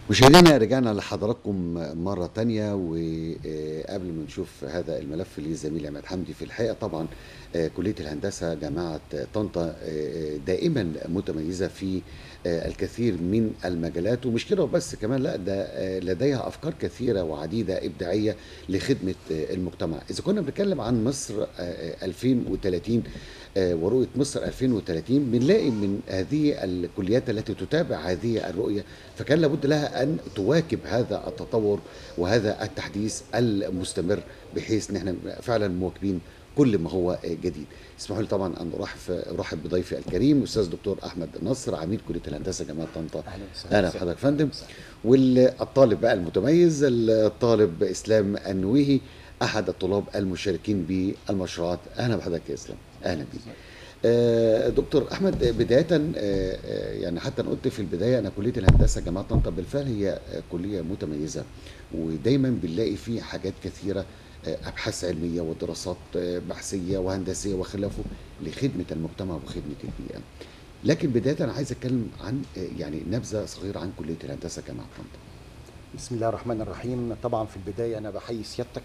مشاهدينا رجعنا لحضراتكم مرة تانية وقبل ما نشوف هذا الملف لزميلي عماد حمدي في الحقيقة طبعا آه، كلية الهندسة جامعة طنطا آه، دائما متميزة في آه، الكثير من المجالات ومش كده وبس كمان لا ده آه، لديها أفكار كثيرة وعديدة إبداعية لخدمة آه، المجتمع إذا كنا بنتكلم عن مصر آه، آه، 2030 آه، ورؤية مصر 2030 بنلاقي من هذه الكليات التي تتابع هذه الرؤية فكان لابد لها أن تواكب هذا التطور وهذا التحديث المستمر بحيث ان احنا فعلا مواكبين كل ما هو جديد اسمحوا لي طبعا ان ارحب ارحب بضيفي الكريم الاستاذ دكتور احمد نصر عميد كليه الهندسه جامعه طنطا اهلا وسهلا اهلا بحضرتك يا فندم والطالب بقى المتميز الطالب اسلام النويهي احد الطلاب المشاركين بالمشروعات اهلا بحضرتك يا اسلام اهلا بيك آه، دكتور احمد بدايه آه، آه، يعني حتى انا قلت في البدايه انا كليه الهندسه جامعه طنطا بالفعل هي آه، كليه متميزه ودايما بنلاقي فيه حاجات كثيره آه، ابحاث علميه ودراسات آه، بحثيه وهندسيه وخلافه لخدمه المجتمع وخدمه البيئه. لكن بدايه انا عايز اتكلم عن آه، يعني نبذه صغيره عن كليه الهندسه جامعه طنطا. بسم الله الرحمن الرحيم طبعا في البدايه انا بحيي سيادتك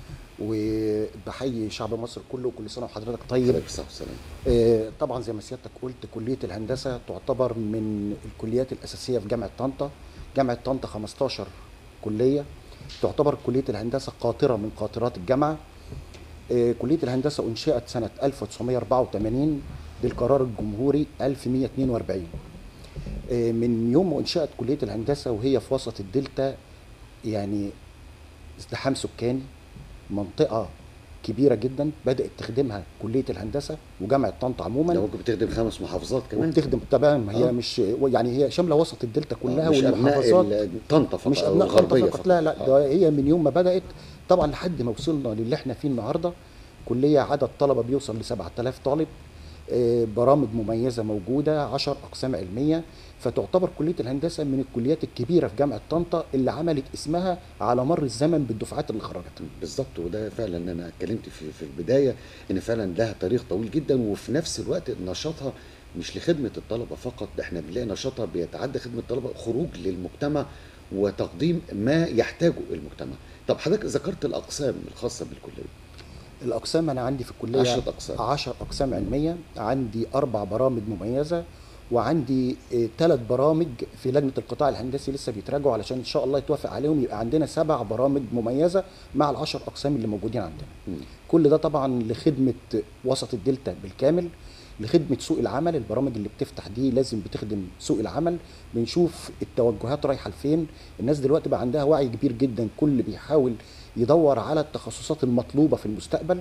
وبحيي شعب مصر كله وكل سنه وحضرتك طيب عليكم الصلاه والسلام. آه، طبعا زي ما سيادتك قلت كليه الهندسه تعتبر من الكليات الاساسيه في جامعه طنطا جامعه طنطا 15 كليه تعتبر كليه الهندسه قاطره من قاطرات الجامعه آه، كليه الهندسه انشئت سنه 1984 بالقرار الجمهوري 1142 آه، من يوم ما انشئت كليه الهندسه وهي في وسط الدلتا يعني ازدحام سكاني منطقه كبيره جدا بدات تخدمها كليه الهندسه وجامعه طنطا ده عموما ممكن بتخدم خمس محافظات كمان وبتخدم تمام هي آه. مش يعني هي شامله وسط الدلتا كلها آه، مش والمحافظات ابناء ال- طنطا فقط مش أو ابناء طنطا الغربية فقط لا لا آه. ده هي من يوم ما بدات طبعا لحد ما وصلنا للي احنا فيه النهارده كليه عدد طلبه بيوصل ل 7000 طالب آه، برامج مميزه موجوده 10 اقسام علميه فتعتبر كليه الهندسه من الكليات الكبيره في جامعه طنطا اللي عملت اسمها على مر الزمن بالدفعات اللي خرجت بالظبط وده فعلا انا اتكلمت في في البدايه ان فعلا لها تاريخ طويل جدا وفي نفس الوقت نشاطها مش لخدمه الطلبه فقط ده احنا بنلاقي نشاطها بيتعدى خدمه الطلبه خروج للمجتمع وتقديم ما يحتاجه المجتمع. طب حضرتك ذكرت الاقسام الخاصه بالكليه. الاقسام انا عندي في الكليه 10 أقسام. 10 اقسام علميه عندي اربع برامج مميزه وعندي ثلاث برامج في لجنه القطاع الهندسي لسه بيتراجعوا علشان ان شاء الله يتوافق عليهم يبقى عندنا سبع برامج مميزه مع العشر اقسام اللي موجودين عندنا مم. كل ده طبعا لخدمه وسط الدلتا بالكامل لخدمه سوق العمل البرامج اللي بتفتح دي لازم بتخدم سوق العمل بنشوف التوجهات رايحه لفين الناس دلوقتي بقى عندها وعي كبير جدا كل بيحاول يدور على التخصصات المطلوبه في المستقبل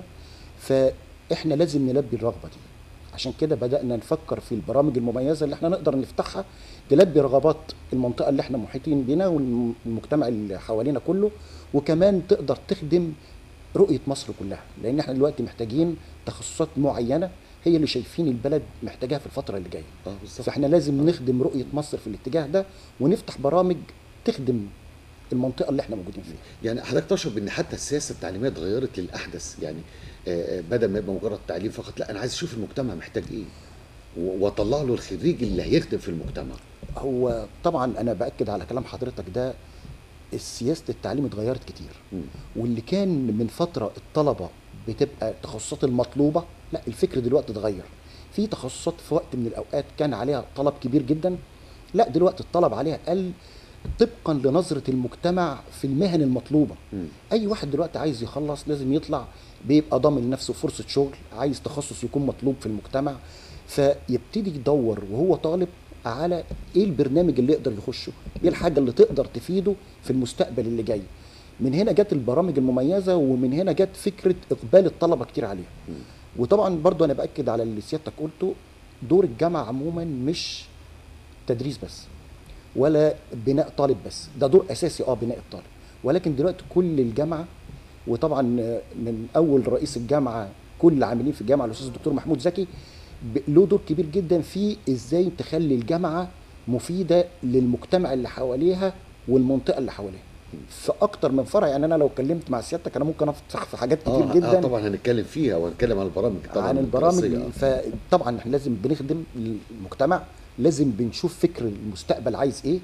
فاحنا لازم نلبي الرغبه دي عشان كده بدانا نفكر في البرامج المميزه اللي احنا نقدر نفتحها تلبي رغبات المنطقه اللي احنا محيطين بينا والمجتمع اللي حوالينا كله وكمان تقدر تخدم رؤيه مصر كلها لان احنا دلوقتي محتاجين تخصصات معينه هي اللي شايفين البلد محتاجاها في الفتره اللي جايه اه بالظبط. فاحنا لازم نخدم رؤيه مصر في الاتجاه ده ونفتح برامج تخدم المنطقه اللي احنا موجودين فيها يعني حضرتك تشعر بان حتى السياسه التعليميه اتغيرت للاحدث يعني آه، آه، بدل ما يبقى مجرد تعليم فقط لا انا عايز اشوف المجتمع محتاج ايه و- واطلع له الخريج اللي هيخدم في المجتمع هو طبعا انا باكد على كلام حضرتك ده سياسه التعليم اتغيرت كتير مم. واللي كان من فتره الطلبه بتبقى التخصصات المطلوبه لا الفكر دلوقتي اتغير في تخصصات في وقت من الاوقات كان عليها طلب كبير جدا لا دلوقتي الطلب عليها قل طبقا لنظره المجتمع في المهن المطلوبه مم. اي واحد دلوقتي عايز يخلص لازم يطلع بيبقى ضامن لنفسه فرصه شغل عايز تخصص يكون مطلوب في المجتمع فيبتدي يدور وهو طالب على ايه البرنامج اللي يقدر يخشه ايه الحاجه اللي تقدر تفيده في المستقبل اللي جاي من هنا جت البرامج المميزه ومن هنا جت فكره اقبال الطلبه كتير عليها مم. وطبعا برضو انا باكد على اللي سيادتك قلته دور الجامعه عموما مش تدريس بس ولا بناء طالب بس ده دور اساسي اه بناء الطالب ولكن دلوقتي كل الجامعه وطبعا من اول رئيس الجامعه كل العاملين في الجامعه الاستاذ الدكتور محمود زكي ب- له دور كبير جدا في ازاي تخلي الجامعه مفيده للمجتمع اللي حواليها والمنطقه اللي حواليها في اكتر من فرع يعني انا لو اتكلمت مع سيادتك انا ممكن افصح في حاجات كتير آه, جدا اه طبعا هنتكلم فيها وهنتكلم عن البرامج طبعا عن البرامج الدراسية. فطبعا احنا لازم بنخدم المجتمع لازم بنشوف فكر المستقبل عايز ايه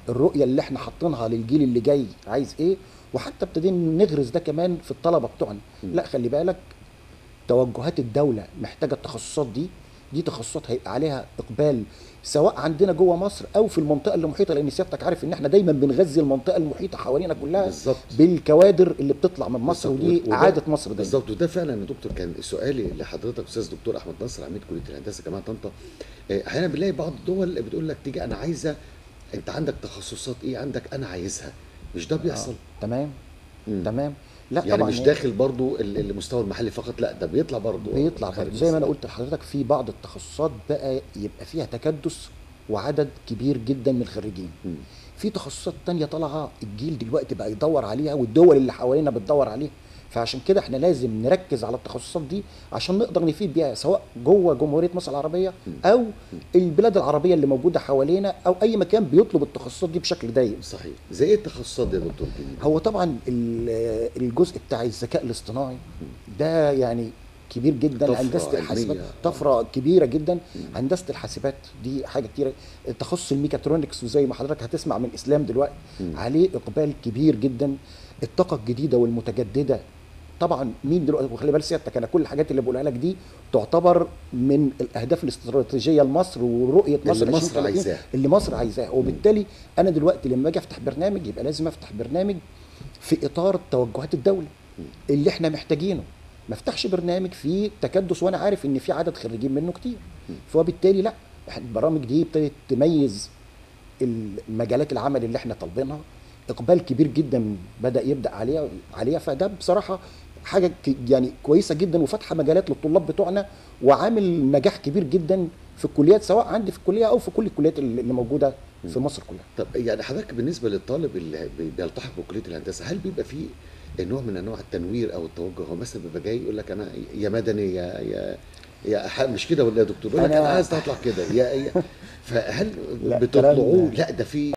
الرؤيه اللي احنا حاطينها للجيل اللي جاي عايز ايه وحتى ابتدينا نغرز ده كمان في الطلبه بتوعنا لا خلي بالك توجهات الدوله محتاجه التخصصات دي دي تخصصات هيبقى عليها اقبال سواء عندنا جوه مصر او في المنطقه اللي محيطه لان سيادتك عارف ان احنا دايما بنغذي المنطقه المحيطه حوالينا كلها بالظبط. بالكوادر اللي بتطلع من مصر بالظبط. ودي وده- عاده مصر دايما بالظبط وده فعلا يا دكتور كان سؤالي لحضرتك استاذ دكتور احمد نصر عميد كليه الهندسه جامعه طنطا آه، احيانا بنلاقي بعض الدول بتقول لك تيجي انا عايزه انت عندك تخصصات ايه عندك انا عايزها مش ده بيحصل آه. تمام مم. تمام لا يعني طبعا مش هي- داخل برضو ال- المستوى المحلي فقط لا ده بيطلع برضو بيطلع خارج برضه زي ما انا مصر. قلت لحضرتك في بعض التخصصات بقى يبقى فيها تكدس وعدد كبير جدا من الخريجين مم. في تخصصات تانية طالعه الجيل دلوقتي بقى يدور عليها والدول اللي حوالينا بتدور عليها فعشان كده احنا لازم نركز على التخصصات دي عشان نقدر نفيد بيها سواء جوه جمهوريه مصر العربيه او البلاد العربيه اللي موجوده حوالينا او اي مكان بيطلب التخصصات دي بشكل دايم صحيح زي ايه التخصصات دي يا دكتور جديد هو طبعا ال- الجزء بتاع الذكاء الاصطناعي ده يعني كبير جدا طفرة هندسه الحاسبات علمية. طفره كبيره جدا هندسه الحاسبات دي حاجه كتيره تخصص الميكاترونكس وزي ما حضرتك هتسمع من اسلام دلوقتي مم. عليه اقبال كبير جدا الطاقه الجديده والمتجدده طبعا مين دلوقتي وخلي بالك سيادتك انا كل الحاجات اللي بقولها لك دي تعتبر من الاهداف الاستراتيجيه لمصر ورؤيه اللي مصر مصر 2030 عايزاها. اللي مصر عايزاها وبالتالي انا دلوقتي لما اجي افتح برنامج يبقى لازم افتح برنامج في اطار توجهات الدوله اللي احنا محتاجينه ما افتحش برنامج فيه تكدس وانا عارف ان في عدد خريجين منه كتير فبالتالي لا إحنا البرامج دي ابتدت تميز المجالات العمل اللي احنا طالبينها اقبال كبير جدا بدا يبدا عليها عليها فده بصراحه حاجه ك- يعني كويسه جدا وفاتحه مجالات للطلاب بتوعنا وعامل نجاح كبير جدا في الكليات سواء عندي في الكليه او في كل الكليات اللي اللي موجوده في مصر كلها طب يعني حضرتك بالنسبه للطالب اللي بي- بيلتحق بكليه الهندسه هل بيبقى فيه نوع من انواع التنوير او التوجه هو مثلا بيبقى جاي يقول لك انا يا مدني يا يا يا ح- مش كده ولا يا دكتور يقول لك أنا- انا عايز اطلع كده يا, يا فهل لا، بتطلعوه كلام- لا ده في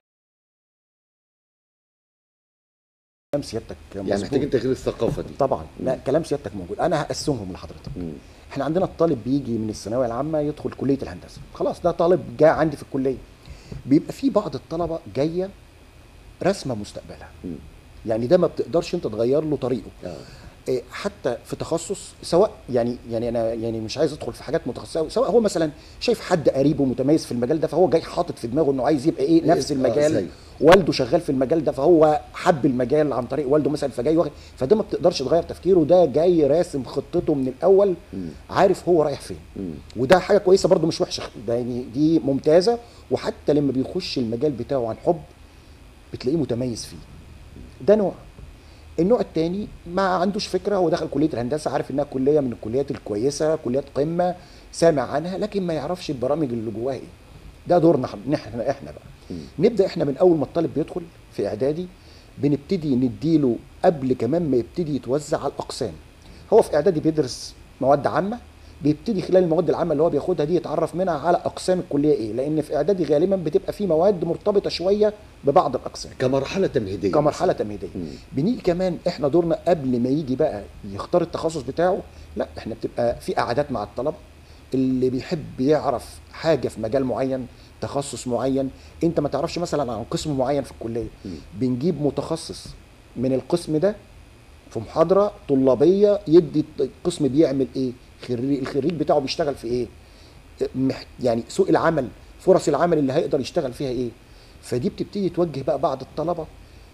كلام سيادتك يعني مظبوط. محتاجين تغيير الثقافه دي طبعا لا مم. كلام سيادتك موجود انا هقسمهم لحضرتك مم. احنا عندنا الطالب بيجي من الثانويه العامه يدخل كليه الهندسه خلاص ده طالب جاء عندي في الكليه بيبقى في بعض الطلبه جايه رسمه مستقبلها مم. يعني ده ما بتقدرش انت تغير له طريقه آه. إيه، حتى في تخصص سواء يعني يعني انا يعني مش عايز ادخل في حاجات متخصصه أوي، سواء هو مثلا شايف حد قريبه متميز في المجال ده فهو جاي حاطط في دماغه انه عايز يبقى ايه نفس آه، المجال زي. والده شغال في المجال ده فهو حب المجال عن طريق والده مثلا فجاي واخد فده ما بتقدرش تغير تفكيره ده جاي راسم خطته من الاول مم. عارف هو رايح فين مم. وده حاجه كويسه برده مش وحشه ده يعني دي ممتازه وحتى لما بيخش المجال بتاعه عن حب بتلاقيه متميز فيه ده نوع النوع الثاني ما عندوش فكره هو دخل كليه الهندسه عارف انها كليه من الكليات الكويسه كليات قمه سامع عنها لكن ما يعرفش البرامج اللي جواها ايه ده دورنا إحنا- احنا احنا بقى مم. نبدا احنا من اول ما الطالب بيدخل في اعدادي بنبتدي نديله قبل كمان ما يبتدي يتوزع على الاقسام هو في اعدادي بيدرس مواد عامه بيبتدي خلال المواد العامه اللي هو بياخدها دي يتعرف منها على اقسام الكليه ايه لان في اعدادي غالبا بتبقى في مواد مرتبطه شويه ببعض الاقسام كمرحله تمهيديه كمرحله مثلاً. تمهيديه مم. بنيجي كمان احنا دورنا قبل ما يجي بقى يختار التخصص بتاعه لا احنا بتبقى في قعدات مع الطلبه اللي بيحب يعرف حاجه في مجال معين تخصص معين انت ما تعرفش مثلا عن قسم معين في الكليه مم. بنجيب متخصص من القسم ده في محاضره طلابيه يدي القسم بيعمل ايه خريج الخريج بتاعه بيشتغل في ايه مح- يعني سوق العمل فرص العمل اللي هيقدر يشتغل فيها ايه فدي بتبتدي توجه بقى بعض الطلبه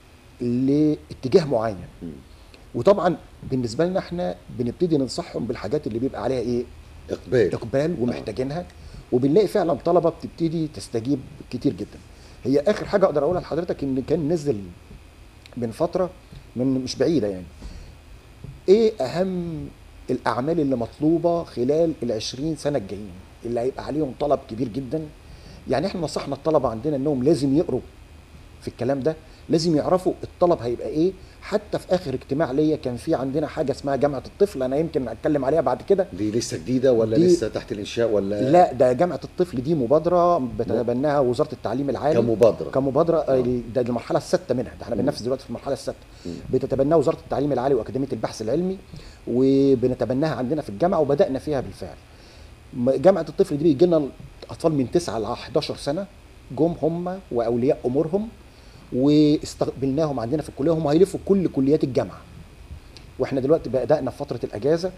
لاتجاه معين مم. وطبعا بالنسبه لنا احنا بنبتدي ننصحهم بالحاجات اللي بيبقى عليها ايه اقبال اقبال ومحتاجينها وبنلاقي فعلا طلبه بتبتدي تستجيب كتير جدا هي اخر حاجه اقدر اقولها لحضرتك ان كان نزل من فتره من مش بعيده يعني ايه اهم الاعمال اللي مطلوبه خلال ال20 سنه الجايين اللي هيبقى عليهم طلب كبير جدا يعني احنا نصحنا الطلبه عندنا انهم لازم يقروا في الكلام ده لازم يعرفوا الطلب هيبقى ايه حتى في اخر اجتماع ليا كان في عندنا حاجه اسمها جامعه الطفل انا يمكن اتكلم عليها بعد كده دي لسه جديده ولا دي- لسه تحت الانشاء ولا لا ده جامعه الطفل دي مبادره بتتبناها وزاره التعليم العالي كمبادره كمبادره آه. آه. ده المرحله السادسه منها ده احنا مم. بننفذ دلوقتي في المرحله السادسه مم. بتتبناها وزاره التعليم العالي واكاديميه البحث العلمي وبنتبناها عندنا في الجامعه وبدانا فيها بالفعل م- جامعه الطفل دي بيجي لنا اطفال من 9 ل 11 سنه جم هم واولياء امورهم واستقبلناهم عندنا في الكليه هم هيلفوا كل كليات الجامعه واحنا دلوقتي بدانا في فتره الاجازه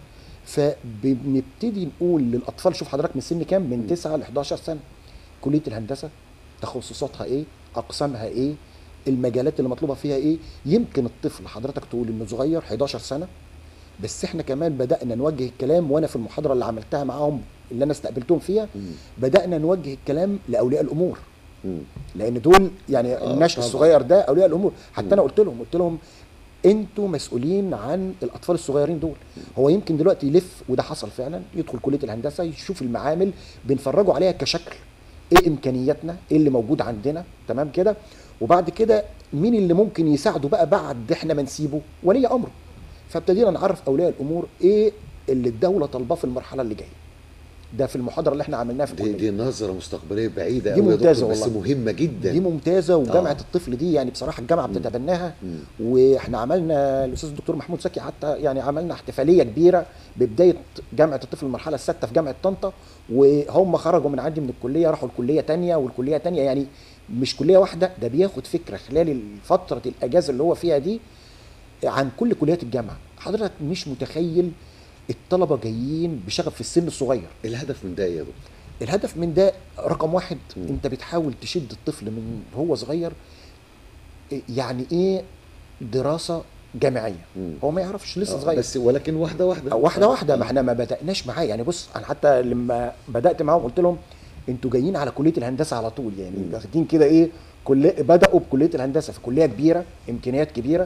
فبنبتدي نقول للاطفال شوف حضرتك من سن كام من 9 ل 11 سنه كليه الهندسه تخصصاتها ايه اقسامها ايه المجالات اللي مطلوبه فيها ايه يمكن الطفل حضرتك تقول انه صغير 11 سنه بس احنا كمان بدانا نوجه الكلام وانا في المحاضره اللي عملتها معاهم اللي انا استقبلتهم فيها مم. بدانا نوجه الكلام لاولياء الامور مم. لان دول يعني آه، النشء طبعاً. الصغير ده اولياء الامور حتى مم. انا قلت لهم قلت لهم انتوا مسؤولين عن الاطفال الصغيرين دول هو يمكن دلوقتي يلف وده حصل فعلا يدخل كليه الهندسه يشوف المعامل بنفرجوا عليها كشكل ايه امكانياتنا ايه اللي موجود عندنا تمام كده وبعد كده مين اللي ممكن يساعده بقى بعد احنا ما نسيبه ولي امره فابتدينا نعرف اولياء الامور ايه اللي الدوله طالباه في المرحله اللي جايه ده في المحاضره اللي احنا عملناها في دي الكليه دي نظره مستقبليه بعيده دي أوي يا ممتازة دكتور، بس والله. مهمه جدا دي ممتازه وجامعه آه. الطفل دي يعني بصراحه الجامعه بتتبناها مم. واحنا عملنا الاستاذ الدكتور محمود زكي حتى يعني عملنا احتفاليه كبيره ببدايه جامعه الطفل المرحله السادسه في جامعه طنطا وهم خرجوا من عندي من الكليه راحوا الكليه تانية والكليه تانية يعني مش كليه واحده ده بياخد فكره خلال فتره الاجازه اللي هو فيها دي عن كل كليات الجامعه حضرتك مش متخيل الطلبه جايين بشغف في السن الصغير الهدف من ده إيه يا دكتور الهدف من ده رقم واحد مم. انت بتحاول تشد الطفل من هو صغير يعني ايه دراسه جامعيه مم. هو ما يعرفش لسه آه، صغير بس ولكن واحده واحده واحده واحده ما آه. احنا ما بداناش معاه يعني بص انا حتى لما بدات معاهم قلت لهم انتوا جايين على كليه الهندسه على طول يعني مم. واخدين كده ايه كليه بداوا بكليه الهندسه في كليه كبيره امكانيات كبيره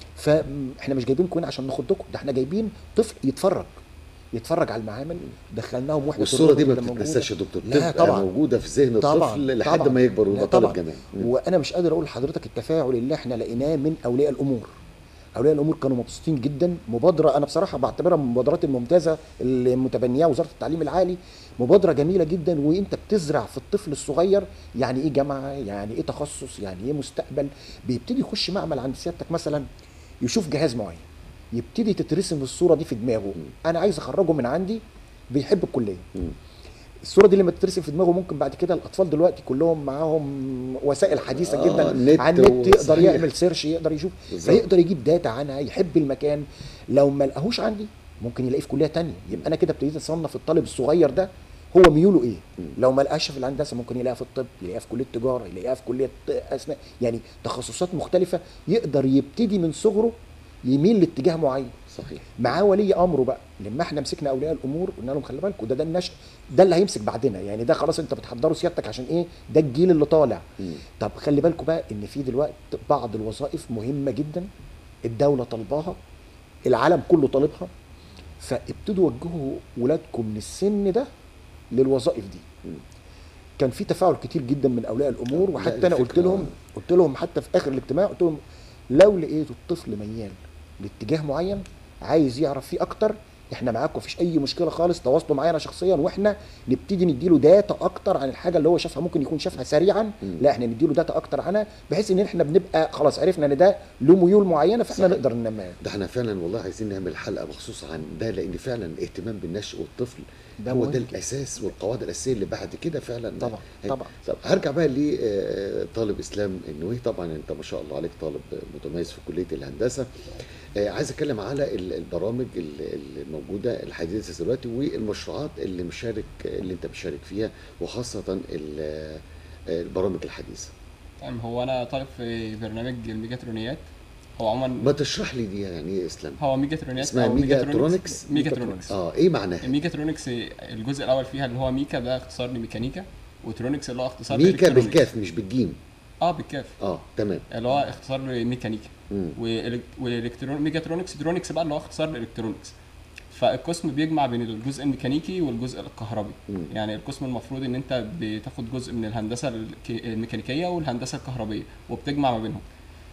فاحنا مش جايبينكم هنا عشان ناخدكم ده احنا جايبين طفل يتفرج يتفرج على المعامل دخلناهم وحده والصوره دي ما الركن اللي موجودة. بتتنساش يا دكتور لا تبقى طبعا موجوده في ذهن طبعا الطفل لحد طبعا. ما يكبر لا ويبقى طبعا. طالب جامعي مم. وانا مش قادر اقول لحضرتك التفاعل اللي احنا لقيناه من اولياء الامور اولياء الامور كانوا مبسوطين جدا مبادره انا بصراحه بعتبرها من المبادرات الممتازه اللي متبنياها وزاره التعليم العالي مبادره جميله جدا وانت بتزرع في الطفل الصغير يعني ايه جامعه يعني ايه تخصص يعني ايه مستقبل بيبتدي يخش معمل عند سيادتك مثلا يشوف جهاز معين يبتدي تترسم الصوره دي في دماغه انا عايز اخرجه من عندي بيحب الكليه مم. الصوره دي لما تترسم في دماغه ممكن بعد كده الاطفال دلوقتي كلهم معاهم وسائل حديثه آه، جدا النت على النت يقدر صحيح. يعمل سيرش يقدر يشوف بالظبط. فيقدر يجيب داتا عنها يحب المكان لو ما لقاهوش عندي ممكن يلاقيه في كليه تانية يبقى انا كده ابتديت اصنف الطالب الصغير ده هو ميوله ايه لو ما لقاش في الهندسه ممكن يلاقيها في الطب يلاقيها في كليه تجاره يلاقيها في كليه اسنان يعني تخصصات مختلفه يقدر يبتدي من صغره يميل لاتجاه معين صحيح معاه ولي امره بقى لما احنا مسكنا اولياء الامور قلنا لهم خلي بالكم ده ده النشء ده اللي هيمسك بعدنا يعني ده خلاص انت بتحضره سيادتك عشان ايه ده الجيل اللي طالع مم. طب خلي بالكم بقى ان في دلوقتي بعض الوظائف مهمه جدا الدوله طالباها العالم كله طالبها فابتدوا وجهوا ولادكم من السن ده للوظائف دي مم. كان في تفاعل كتير جدا من اولياء الامور لا، وحتى انا قلت الفكرة- لهم قلت لهم حتى في اخر الاجتماع قلت لهم لو لقيتوا الطفل ميال لاتجاه معين عايز يعرف فيه اكتر احنا معاكم مفيش اي مشكله خالص تواصلوا معايا انا شخصيا واحنا نبتدي نديله داتا اكتر عن الحاجه اللي هو شافها ممكن يكون شافها سريعا مم. لا احنا نديله داتا اكتر عنها بحيث ان احنا بنبقى خلاص عرفنا ان ده له ميول معينه فاحنا صحيح. نقدر ننميها ده احنا فعلا والله عايزين نعمل حلقه مخصوص عن ده لان فعلا الاهتمام بالنشء والطفل ده هو مهم ده جدا. الاساس والقواعد الاساسيه اللي بعد كده فعلا طبعا، هي- طبعا. طب هرجع بقى لطالب اسلام النووي طبعا انت ما شاء الله عليك طالب متميز في كليه الهندسه آه، عايز اتكلم على ال- البرامج ال- الموجوده الحديثه دلوقتي والمشروعات اللي مشارك اللي انت مشارك فيها وخاصه ال- آه، البرامج الحديثه تمام هو انا طالب في برنامج الميجاترونيات هو عموما ما تشرح لي دي يعني ايه اسلام هو ميجاترونيات اسمها أو ميجاترونكس ميجاترونكس اه ايه معناها الميجاترونكس الجزء الاول فيها اللي هو ميكا ده اختصار لميكانيكا وترونكس اللي هو اختصار ميكا لإلكترونيكس. بالكاف مش بالجيم اه بالكاف اه تمام اللي هو اختصار لميكانيكا مم. والالكترون ميجاترونكس درونكس بقى اللي هو اختصار لالكترونكس فالقسم بيجمع بين الجزء الميكانيكي والجزء الكهربي مم. يعني القسم المفروض ان انت بتاخد جزء من الهندسه الك- الميكانيكيه والهندسه الكهربيه وبتجمع ما بينهم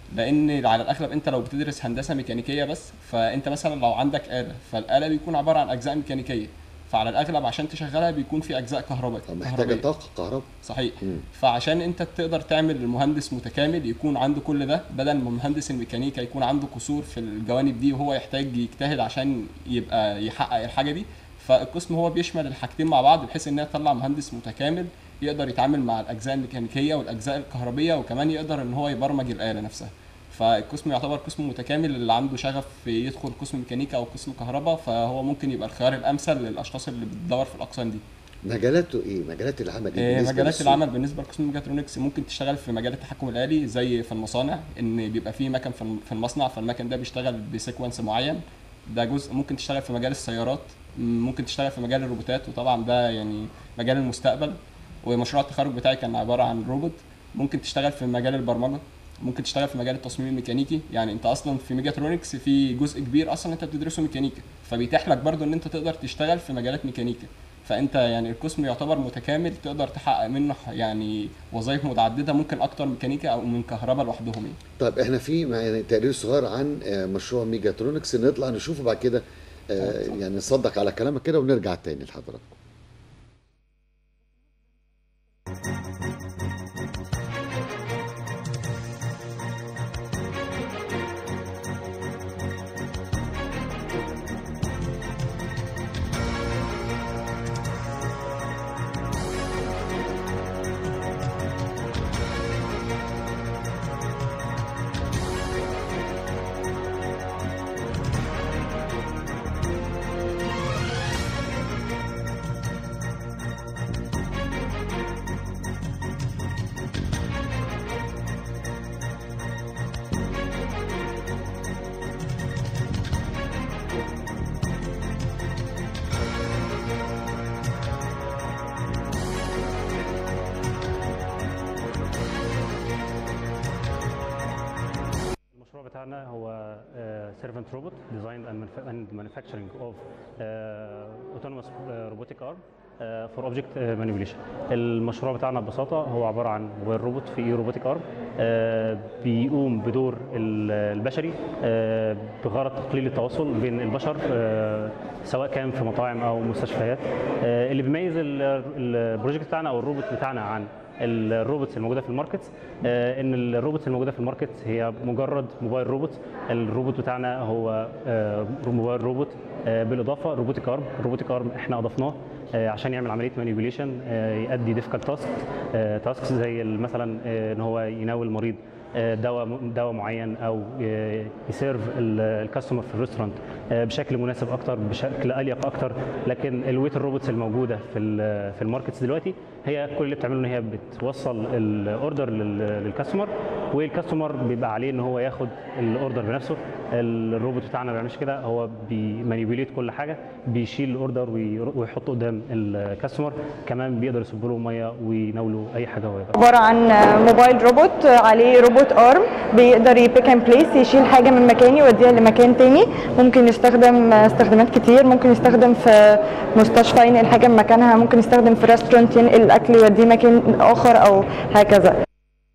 لان على الاغلب انت لو بتدرس هندسه ميكانيكيه بس فانت مثلا لو عندك اله فالاله بيكون عباره عن اجزاء ميكانيكيه فعلى الاغلب عشان تشغلها بيكون في اجزاء كهرباء آه، محتاجه كهربية. طاقه كهرباء صحيح مم. فعشان انت تقدر تعمل مهندس متكامل يكون عنده كل ده بدل ما مهندس الميكانيكا يكون عنده قصور في الجوانب دي وهو يحتاج يجتهد عشان يبقى يحقق الحاجه دي فالقسم هو بيشمل الحاجتين مع بعض بحيث انها تطلع مهندس متكامل يقدر يتعامل مع الاجزاء الميكانيكيه والاجزاء الكهربيه وكمان يقدر ان هو يبرمج الاله نفسها فالقسم يعتبر قسم متكامل اللي عنده شغف في يدخل قسم ميكانيكا او قسم كهرباء فهو ممكن يبقى الخيار الامثل للاشخاص اللي بتدور في الاقسام دي مجالاته ايه مجالات العمل ايه إيه، بالنسبة مجالات للسوق؟ العمل بالنسبه لقسم الميكاترونكس ممكن تشتغل في مجال التحكم الالي زي في المصانع ان بيبقى في مكن في الم- في المصنع فالمكن ده بيشتغل بسيكونس معين ده جزء ممكن تشتغل في مجال السيارات م- ممكن تشتغل في مجال الروبوتات وطبعا ده يعني مجال المستقبل ومشروع التخرج بتاعي كان عباره عن روبوت ممكن تشتغل في مجال البرمجه ممكن تشتغل في مجال التصميم الميكانيكي يعني انت اصلا في ميجاترونكس في جزء كبير اصلا انت بتدرسه ميكانيكا فبيتيح لك برضو ان انت تقدر تشتغل في مجالات ميكانيكا فانت يعني القسم يعتبر متكامل تقدر تحقق منه ح- يعني وظائف متعدده ممكن اكتر ميكانيكا او من كهرباء لوحدهم يعني طيب احنا في معانا تقرير صغير عن آه، مشروع ميجاترونكس نطلع نشوفه بعد كده آه، يعني نصدق على كلامك كده ونرجع تاني لحضراتكم المشروع بتاعنا هو سيرفنت روبوت ديزاين اند مانيفاكتشرنج اوف اوتونوموس روبوتيك ارم فور اوبجكت مانيبيوليشن المشروع بتاعنا ببساطه هو عباره عن موبايل روبوت في ايه روبوتيك ارم بيقوم بدور ال- البشري آه، بغرض تقليل التواصل بين البشر آه، سواء كان في مطاعم او مستشفيات آه، اللي بيميز ال- البروجكت بتاعنا او الروبوت بتاعنا عن الروبوتس الموجوده في الماركت آه، ان الروبوتس الموجوده في الماركت هي مجرد موبايل روبوت الروبوت بتاعنا هو آه، موبايل روبوت آه، بالاضافه روبوتيك ارم الروبوتيك ارم احنا اضفناه آه، عشان يعمل عمليه مانيبيوليشن يؤدي ديفيكالت تاسك تاسكس زي ال- مثلا آه، ان هو يناول المريض آه، دواء دواء معين او آه، يسيرف ال- الكاستمر في الريستورانت آه، بشكل مناسب اكتر بشكل اليق اكتر لكن الويت الروبوتس الموجوده في ال- في الماركتس دلوقتي هي كل اللي بتعمله ان هي بتوصل الاوردر للكاستمر والكاستمر بيبقى عليه ان هو ياخد الاوردر بنفسه الروبوت بتاعنا ما بيعملش كده هو بيمانيبيوليت كل حاجه بيشيل الاوردر وير- ويحطه قدام الكاستمر كمان بيقدر يصب له ميه ويناوله اي حاجه هو يبقى. عبارة عن موبايل روبوت عليه روبوت ارم بيقدر يبيك اند بليس يشيل حاجة من مكان يوديها لمكان تاني ممكن يستخدم استخدامات كتير ممكن يستخدم في مستشفى ينقل حاجة من مكانها ممكن يستخدم في ريستورانت ينقل الأكل يوديه مكان آخر أو هكذا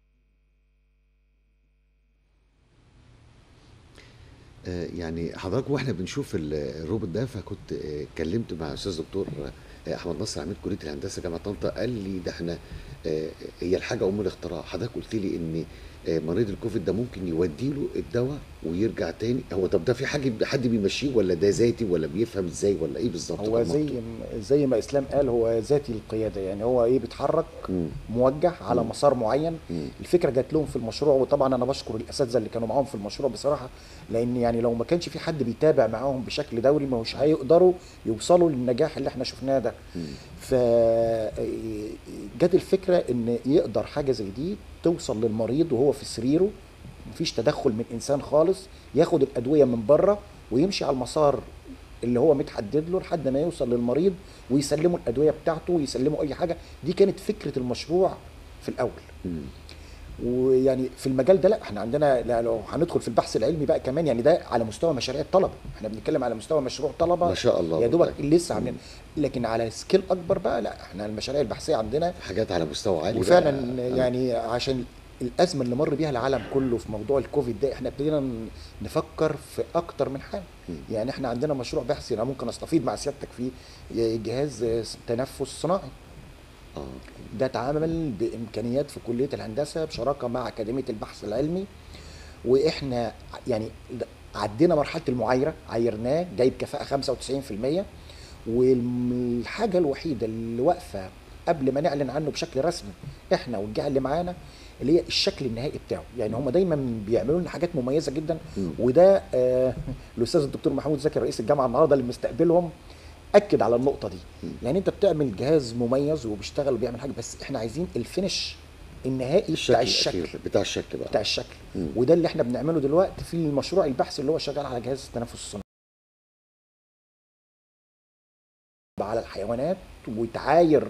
آه، يعني حضرتك واحنا بنشوف ال- الروبوت ده فكنت آه، اتكلمت مع استاذ دكتور آه، احمد نصر عميد كليه الهندسه جامعه طنطا قال لي ده احنا آه، هي الحاجه ام الاختراع حضرتك قلت لي ان آه، مريض الكوفيد ده ممكن يودي له الدواء ويرجع تاني هو طب ده في حاجه حد بيمشيه ولا ده ذاتي ولا بيفهم ازاي ولا ايه بالظبط هو طب زي منطق. زي ما اسلام قال هو ذاتي القياده يعني هو ايه بيتحرك مم. موجه على مم. مسار معين مم. الفكره جات لهم في المشروع وطبعا انا بشكر الاساتذه اللي كانوا معاهم في المشروع بصراحه لان يعني لو ما كانش في حد بيتابع معاهم بشكل دوري ما مش هيقدروا يوصلوا للنجاح اللي احنا شفناه ده مم. ف جت الفكره ان يقدر حاجه زي دي توصل للمريض وهو في سريره مفيش تدخل من انسان خالص ياخد الادويه من بره ويمشي على المسار اللي هو متحدد له لحد ما يوصل للمريض ويسلموا الادويه بتاعته ويسلموا اي حاجه دي كانت فكره المشروع في الاول مم. ويعني في المجال ده لا احنا عندنا لا لو هندخل في البحث العلمي بقى كمان يعني ده على مستوى مشاريع الطلبه احنا بنتكلم على مستوى مشروع طلبه ما شاء الله يا دوبك والله. لسه عاملين لكن على سكيل اكبر بقى لا احنا المشاريع البحثيه عندنا حاجات على مستوى عالي وفعلا بقى. يعني عشان الازمه اللي مر بيها العالم كله في موضوع الكوفيد ده احنا ابتدينا ن- نفكر في اكتر من حاجه مم. يعني احنا عندنا مشروع بحثي انا ممكن استفيد مع سيادتك فيه جهاز تنفس صناعي اه ده اتعمل بامكانيات في كليه الهندسه بشراكه مع اكاديميه البحث العلمي واحنا يعني عدينا مرحله المعايره عايرناه جايب كفاءه 95% والحاجه الوحيده اللي واقفه قبل ما نعلن عنه بشكل رسمي احنا والجهه اللي معانا اللي هي الشكل النهائي بتاعه يعني هم دايما بيعملوا لنا حاجات مميزه جدا مم. وده آه الاستاذ الدكتور محمود زكي رئيس الجامعه النهارده اللي مستقبلهم اكد على النقطه دي يعني انت بتعمل جهاز مميز وبيشتغل وبيعمل حاجه بس احنا عايزين الفينش النهائي بتاع الشكل الأخير بتاع الشكل بقى بتاع الشكل مم. وده اللي احنا بنعمله دلوقتي في المشروع البحث اللي هو شغال على جهاز التنفس الصناعي على الحيوانات ويتعاير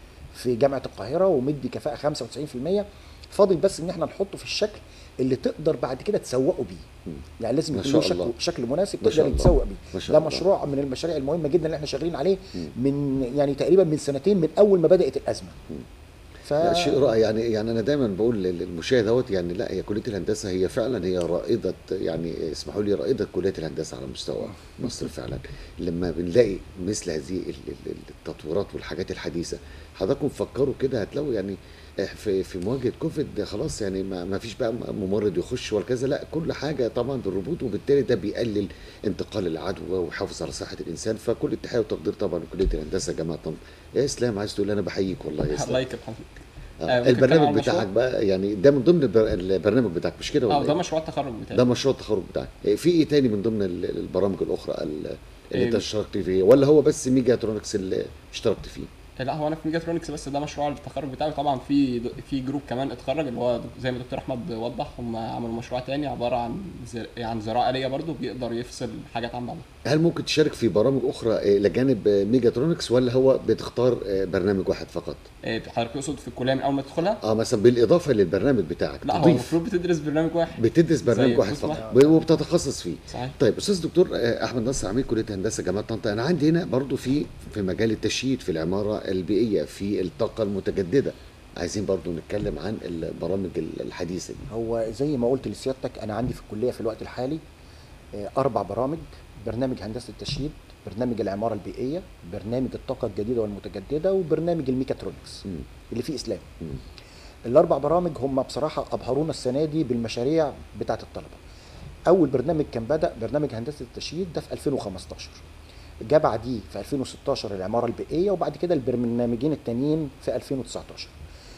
في جامعه القاهره ومدي كفاءه 95% فاضل بس ان احنا نحطه في الشكل اللي تقدر بعد كده تسوقه بيه يعني لازم ما يكون شاء له شكل الله. شكل مناسب ما شاء تقدر الله. تسوق بيه ما شاء ده الله. مشروع من المشاريع المهمه جدا اللي احنا شغالين عليه من يعني تقريبا من سنتين من اول ما بدات الازمه ف... لا شيء رائع يعني يعني انا دايما بقول للمشاهد اهوت يعني لا هي كليه الهندسه هي فعلا هي رائده يعني اسمحوا لي رائده كليه الهندسه على مستوى مصر فعلا لما بنلاقي مثل هذه ال- ال- التطويرات والحاجات الحديثه حضراتكم فكروا كده هتلاقوا يعني في في مواجهه كوفيد خلاص يعني ما ما فيش بقى ممرض يخش ولا كذا لا كل حاجه طبعا بالروبوت وبالتالي ده بيقلل انتقال العدوى ويحافظ على صحه الانسان فكل التحيه والتقدير طبعا لكليه الهندسه جامعه طنطا يا اسلام عايز تقول انا بحييك والله يا الله اسلام يكرم حضرتك آه. آه، ممكن البرنامج نتكلم عن بتاعك المشروع؟ بقى يعني ده من ضمن البر- البرنامج بتاعك مش كده ولا اه ده إيه؟ مشروع التخرج بتاعي ده مشروع التخرج بتاعك إيه، في ايه تاني من ضمن ال- البرامج الاخرى ال- اللي انت إيه. اشتركت فيه ولا هو بس ميجاترونكس اللي اشتركت فيه لا هو انا في ميجاترونكس بس ده مشروع التخرج بتاعي طبعا في في جروب كمان اتخرج اللي هو زي ما دكتور احمد وضح هم عملوا مشروع تاني عباره عن زر... عن زراعه آلية برضه بيقدر يفصل حاجات عن بعضها هل ممكن تشارك في برامج اخرى إيه، لجانب آه، ميجاترونكس ولا هو بتختار آه، برنامج واحد فقط إيه، حضرتك تقصد في الكليه من اول ما تدخلها اه مثلا بالاضافه للبرنامج بتاعك لا هو تضيف المفروض بتدرس برنامج واحد بتدرس برنامج زي واحد قسم فقط واحد. وبتتخصص فيه صحيح طيب استاذ دكتور آه، احمد نصر عميد كليه هندسه جامعه طنطا انا عندي هنا برضو في في مجال التشييد في العماره البيئيه في الطاقه المتجدده عايزين برضو نتكلم عن البرامج الحديثه دي هو زي ما قلت لسيادتك انا عندي في الكليه في الوقت الحالي آه، اربع برامج برنامج هندسه التشييد برنامج العماره البيئيه برنامج الطاقه الجديده والمتجدده وبرنامج الميكاترونكس مم. اللي فيه اسلام مم. الاربع برامج هم بصراحه ابهرونا السنه دي بالمشاريع بتاعه الطلبه اول برنامج كان بدا برنامج هندسه التشييد ده في 2015 جه بعديه في 2016 العماره البيئيه وبعد كده البرنامجين التانيين في 2019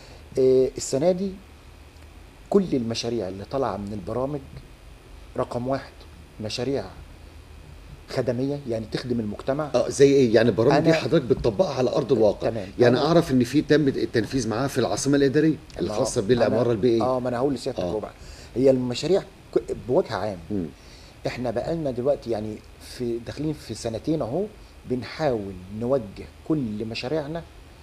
آه، السنه دي كل المشاريع اللي طالعه من البرامج رقم واحد مشاريع خدميه يعني تخدم المجتمع اه زي ايه يعني البرامج دي أنا- حضرتك بتطبقها على ارض الواقع تمام. يعني أنا- اعرف ان في تم التنفيذ معاها في العاصمه الاداريه الخاصه ما- بالعماره أنا- البيئيه اه ما انا هقول لسيادتك آه. اهو بقى هي المشاريع ك- بوجه عام مم. احنا بقالنا دلوقتي يعني في داخلين في سنتين اهو بنحاول نوجه كل مشاريعنا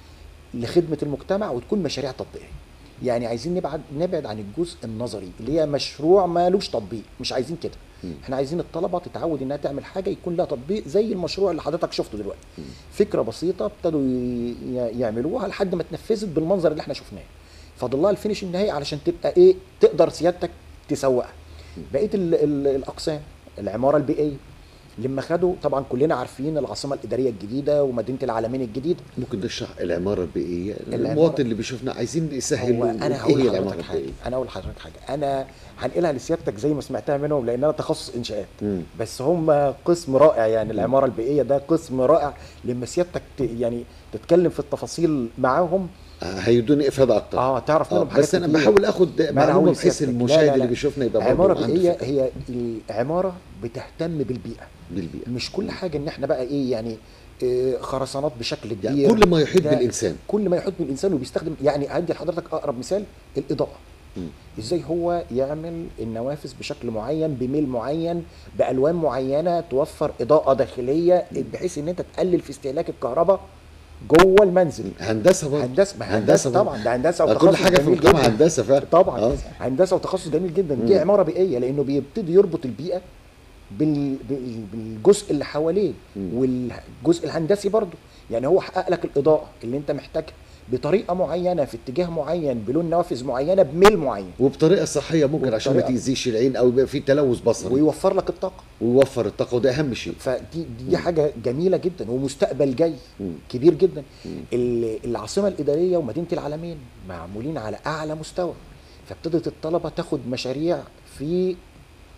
لخدمه المجتمع وتكون مشاريع تطبيقيه يعني عايزين نبعد نبعد عن الجزء النظري اللي هي مشروع مالوش تطبيق مش عايزين كده مم. احنا عايزين الطلبه تتعود انها تعمل حاجه يكون لها تطبيق زي المشروع اللي حضرتك شفته دلوقتي فكره بسيطه ابتدوا ي- ي- يعملوها لحد ما اتنفذت بالمنظر اللي احنا شفناه فاضل لها الفينش النهائي علشان تبقى ايه تقدر سيادتك تسوقها بقيه ال ال الاقسام العماره البيئيه لما خدوا طبعا كلنا عارفين العاصمه الاداريه الجديده ومدينه العالمين الجديده ممكن نشرح العماره البيئيه العمارة- المواطن اللي بيشوفنا عايزين يسهل هو له انا ايه هقول هي لحضرتك العماره حاجه البيئيه انا اقول لحضرتك حاجه انا هنقلها لسيادتك زي ما سمعتها منهم لان انا تخصص انشاءات مم. بس هم قسم رائع يعني العماره البيئيه ده قسم رائع لما سيادتك ت- يعني تتكلم في التفاصيل معاهم آه، هيدوني افاده اكتر اه تعرف آه منهم حاجات بس انا كتير. بحاول اخد ما أنا هقول معلومه بحيث لسيادتك. لا، المشاهد لا، اللي لا. بيشوفنا يبقى برضه عماره عنده بيئيه فكرة هي العماره بتهتم بالبيئه بالبيئه مش كل حاجه ان احنا بقى ايه يعني إيه خرسانات بشكل كبير يعني كل ما يحيط ده بالانسان كل ما يحيط بالانسان وبيستخدم يعني عندي لحضرتك اقرب مثال الاضاءه مم. ازاي هو يعمل النوافذ بشكل معين بميل معين بالوان معينه توفر اضاءه داخليه بحيث ان انت تقلل في استهلاك الكهرباء جوه المنزل هندسه برضه هندسه ما هندسه برضه. طبعا ده هندسه آه، وتخصص كل حاجه في جميل المجتمع جدا. هندسه فعلا طبعا آه. هندسه وتخصص جميل جدا دي مم. عماره بيئيه لانه بيبتدي يربط البيئه بال... بال- بالجزء اللي حواليه مم. والجزء الهندسي برضه يعني هو حقق لك الاضاءه اللي انت محتاجها بطريقه معينه في اتجاه معين بلون نوافذ معينه بميل معين وبطريقه صحيه ممكن عشان ما وبطريقة- تاذيش العين او يبقى في تلوث بصري ويوفر لك الطاقه ويوفر الطاقه وده اهم شيء فدي دي حاجه جميله جدا ومستقبل جاي مم. كبير جدا ال- العاصمه الاداريه ومدينه العالمين معمولين على اعلى مستوى فابتدت الطلبه تاخد مشاريع في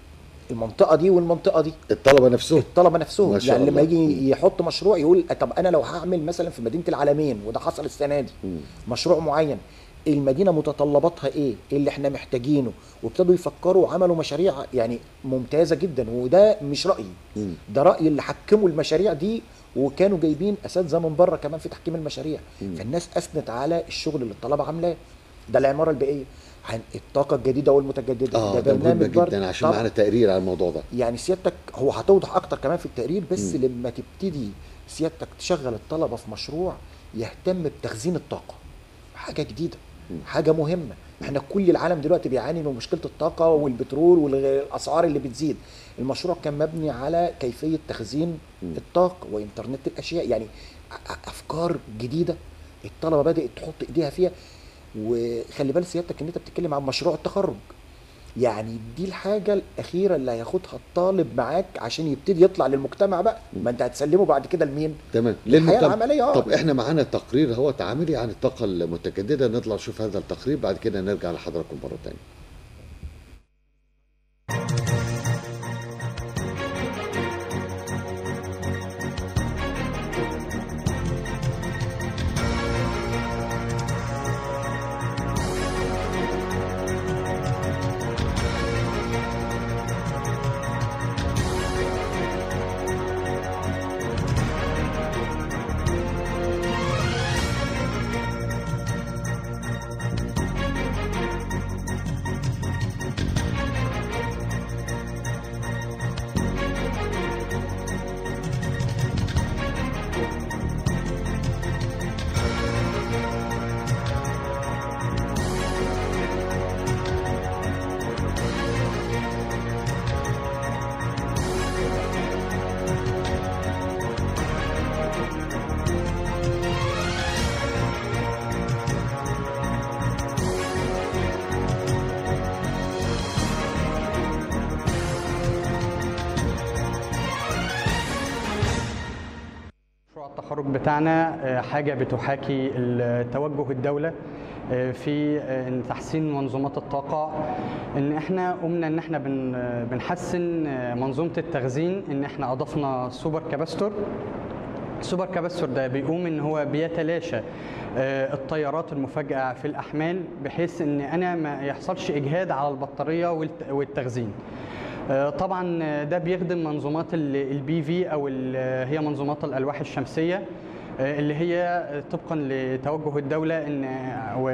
المنطقه دي والمنطقه دي الطلبه نفسهم الطلبه نفسهم ما شاء يعني لما الله. يجي يحط مشروع يقول طب انا لو هعمل مثلا في مدينه العالمين وده حصل السنه دي مم. مشروع معين المدينه متطلباتها ايه ايه اللي احنا محتاجينه وابتدوا يفكروا وعملوا مشاريع يعني ممتازه جدا وده مش رايي مم. ده راي اللي حكموا المشاريع دي وكانوا جايبين اساتذه من بره كمان في تحكيم المشاريع مم. فالناس اثنت على الشغل اللي الطلبه عاملاه ده العماره البيئيه عن الطاقه الجديده والمتجدده اه ده مهم برنامج برضه. جدا عشان طبعاً. معانا تقرير على الموضوع ده يعني سيادتك هو هتوضح اكتر كمان في التقرير بس مم. لما تبتدي سيادتك تشغل الطلبه في مشروع يهتم بتخزين الطاقه حاجه جديده مم. حاجه مهمه احنا كل العالم دلوقتي بيعاني من مشكله الطاقه والبترول والاسعار اللي بتزيد المشروع كان مبني على كيفيه تخزين مم. الطاقه وانترنت الاشياء يعني أ- أ- افكار جديده الطلبه بدات تحط ايديها فيها وخلي بال سيادتك ان انت بتتكلم عن مشروع التخرج يعني دي الحاجه الاخيره اللي هياخدها الطالب معاك عشان يبتدي يطلع للمجتمع بقى ما انت هتسلمه بعد كده لمين تمام الحياة طب- العملية، آه. طب احنا معانا تقرير هو تعاملي عن الطاقه المتجدده نطلع نشوف هذا التقرير بعد كده نرجع لحضراتكم مره ثانيه مشروع التخرج بتاعنا آه، حاجة بتحاكي ال- توجه الدولة آه، في آه، إن تحسين منظومات الطاقة ان احنا قمنا ان احنا بن آه، بنحسن آه، منظومة التخزين ان احنا اضفنا سوبر كاباستور السوبر كاباستور ده بيقوم ان هو بيتلاشى آه، التيارات المفاجئة في الأحمال بحيث ان انا ما يحصلش اجهاد على البطارية والت- والتخزين آه، طبعا آه، ده بيخدم منظومات البي في او ال- هي منظومات الالواح الشمسيه آه، اللي هي طبقا لتوجه الدوله ان و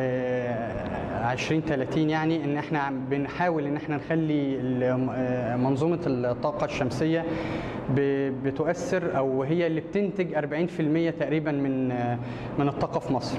2030 يعني ان احنا عم بنحاول ان احنا نخلي ال- آه، منظومه الطاقه الشمسيه ب- بتؤثر او هي اللي بتنتج 40% تقريبا من آه، من الطاقه في مصر